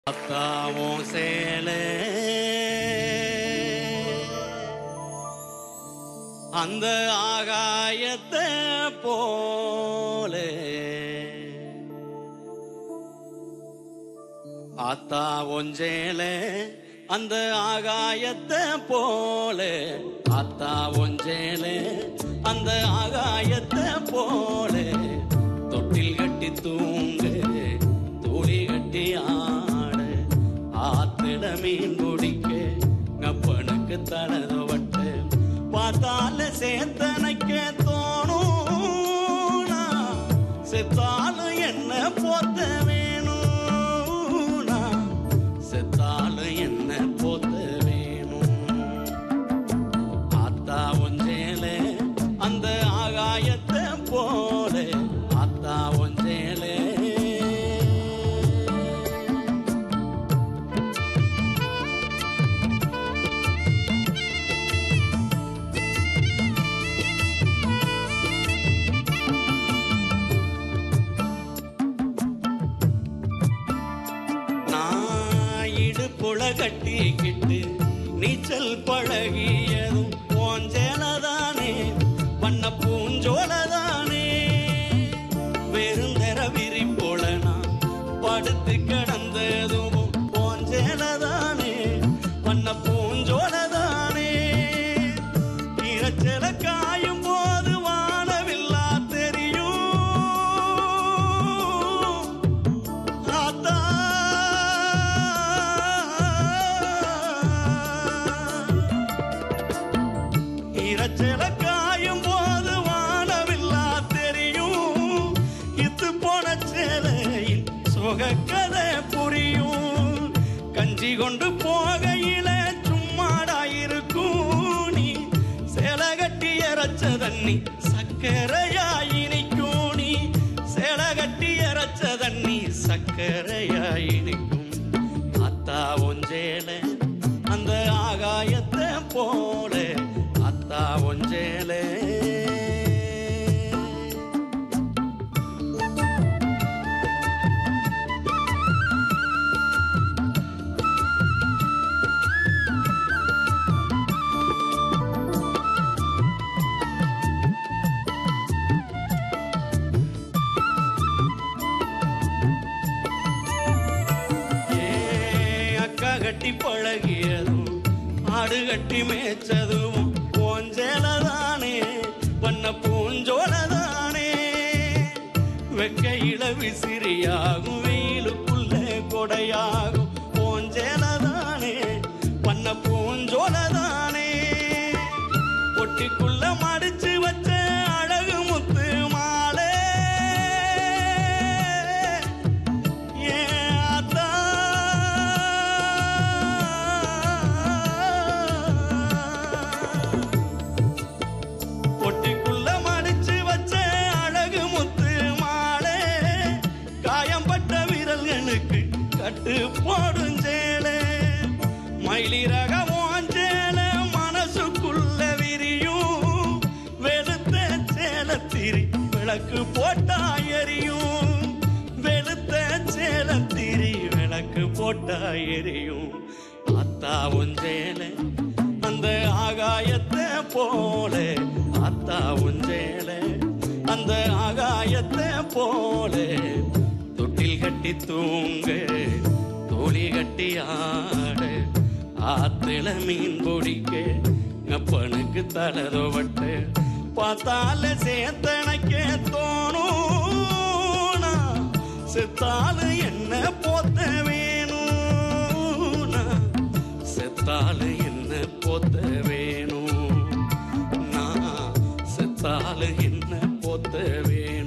அத்தாவும் சேலே அந்த ஆகாயத்தை போலே ஆத்தா ஒஞ்சேலே அந்த ஆகாயத்தை போலே ஆத்தா ஒஞ்சேலே அந்த ஆகாயத்தை போலே தொட்டில் கட்டி தூங்கு தூளி கட்டி ஆடு ஆத்திட மீன் பிடிக்க கப்பனுக்கு தலதவட்டு பார்த்தால சேத்தனைக்க தோணும் நான் செத்தாலும் என்ன போத்த வேணும் நான் செத்தாலும் என்ன போத்த வேணும் ஆத்தா ஒஞ்சேலே அந்த ஆகாயத்தை போல ஆத்தா ஒஞ்சேலே நான் இடுப்புல கட்டிக்கிட்டு நீச்சல் பழகியதும் போஞ்சேலதானே வண்ண பூஞ்சோலதானே வெறுந்தர விரி போல நான் படுத்து கிடந்ததும் போஞ்சேலதானே வண்ண பூஞ்சோலதானே இரைச்சல காயும் போது வானவில்லா தெரியும் ஆத்தா இரைச்சல காயும் போது வானவில்லா தெரியும் இத்து போன சேலையில் சுகக்கதை புரியும் கஞ்சி கொண்டு போகையில சும்மாடாயிருக்கும் நீ சேலை கட்டி இறைச்ச தண்ணி சக்கரையாய் இனிக்கும் நீ சேலை கட்டி இறைச்ச தண்ணி சக்கரையாய் இனிக்கும் அத்தா ஒஞ்சேல அந்த ஆகாயத்தை போல அத்தா ஒஞ்சேலே ஏ அக்கா கட்டி பழகியதும் ஆடு கட்டி மேய்ச்சதும் போஞ்சேலதானே வண்ண பூஞ்சோலதானே வெக்கையில விசிறியாகும் வெயிலுக்குள்ள கொடையாகும் போஞ்சேலதானே வண்ண பூஞ்சோலதானே பொட்டிக்குள்ள மடிச்சு வச்ச அழகு முத்து மாலை ஏன் ஆத்தா? பொட்டிக்குள்ள மடிச்சு வச்ச அழகு முத்து மாலை காயம்பட்ட விரல்களுக்கு கட்டு போடும் சேலை மயிலி ரகமும் சேலை மனசுக்குள்ள விரியும் வெளுத்த சேலத்திரி விளக்கு போட்டா எரியும் வெளுத்த சேலத்திரி விளக்கு போட்டா எரியும் அத்தா உஞ்சேல அந்த ஆகாயத்தை போல அத்தா உஞ்சேல அந்த ஆகாயத்தை போல தொட்டில் கட்டி தூங்க தோழி கட்டி ஆடு ஆத்துல மீன் பிடிக்க அப்பனுக்கு தலதோவட்டு பார்த்தால சேத்தனைக்க தோணும் நான் செத்தாலு என்ன போத்த வேணும் நான் செத்தாலு என்ன போத்த வேணும் நான் செத்தாலு என்ன போத்த வேணும்